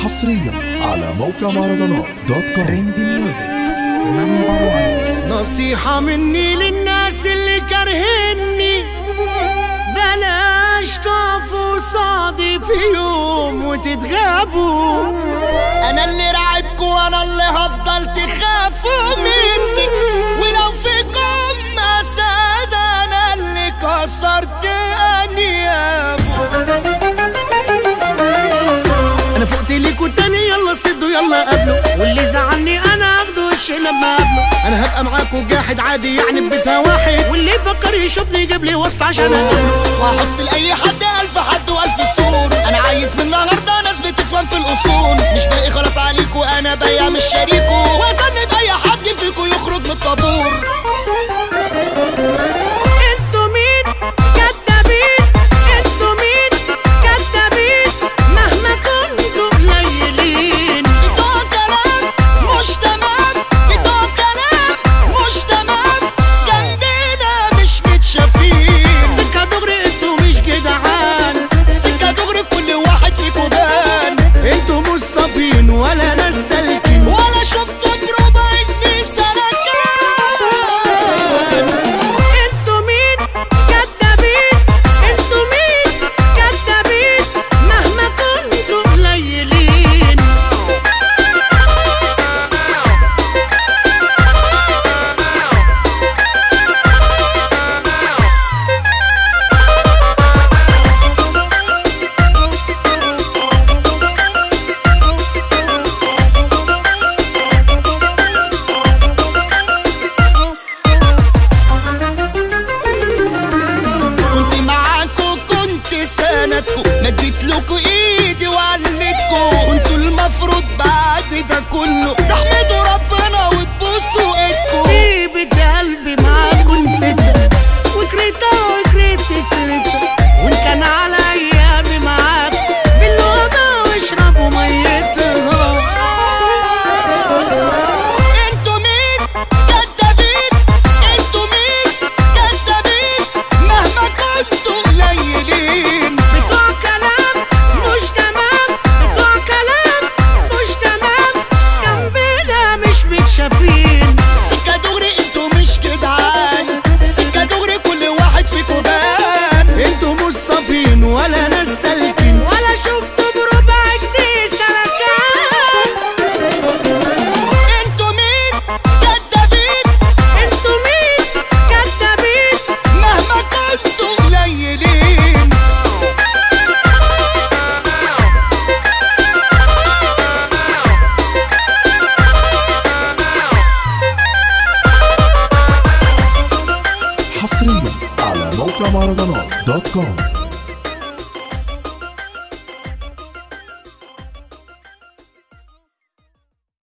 حصريا على موقع مهرجانات دوت كوم ترند ميوزك نمبر 1 نصيحة مني للناس اللي كارهني بلاش تقفوا صادي في يوم وتتغابوا انا اللي راعبكوا انا اللي هفضل تخافوا مني ولو فيكم اسد انا اللي كسرت انيابه انا فقت ليكوا تاني يلا سدوا يلا قابلوا واللي زعلني انا اخده وش لما قابله انا هبقى معاكوا جاحد عادي يعني ببيتها واحد واللي يفكر يشوفني يجيب لي وسط عشان اقابله واحط لاي حد الف حد والف سور انا عايز من النهارده ناس بتفهم في الاصول مش باقي خلاص عليكوا انا بايع مش شريكوا وزن باي حد فيكوا يخرج من الطابور انتوا مين كدابين انتوا مين كدابين مهما كنتوا قليلين بتوع كلام مش تمام بتوع كلام مش تمام جنبنا مش متشافين سكة دغري انتوا مش جدعان سكة دغري كل واحد فيكوا بان انتوا مش صابين ولا ناس سالكين ولا شفتوا بربع جنيه سلكان انتوا مين كدابين انتوا مين كدابين مهما كنتوا قليلين كنت معاكو كنت سندكو مديت لكو ايدي وعلتكو كنتوا المفروض بعد ده كله تحمدوا ربنا وتبوسوا ايدكو طيبة قلبي معاكو نسيتها وكريتها وكريت سيرتها وان كان على ايامي معاكو بالوضع واشربوا ميتها انتوا مين كدابين انتوا مين كدابين مهما كنتوا قليلين بتوع كلام مش تمام بتوع كلام مش تمام جنبنا مش متشافين سكة دغري انتوا مش جدعان سكة دغري كل واحد فيكوا بان انتوا مش صابين ولا ناس سالكين ولا شفتوا بربع جنيه سلكان انتوا مين كدابين انتوا مين كدابين مهما كنتوا قليلين حصريا على موقع مهرجانات دوت كوم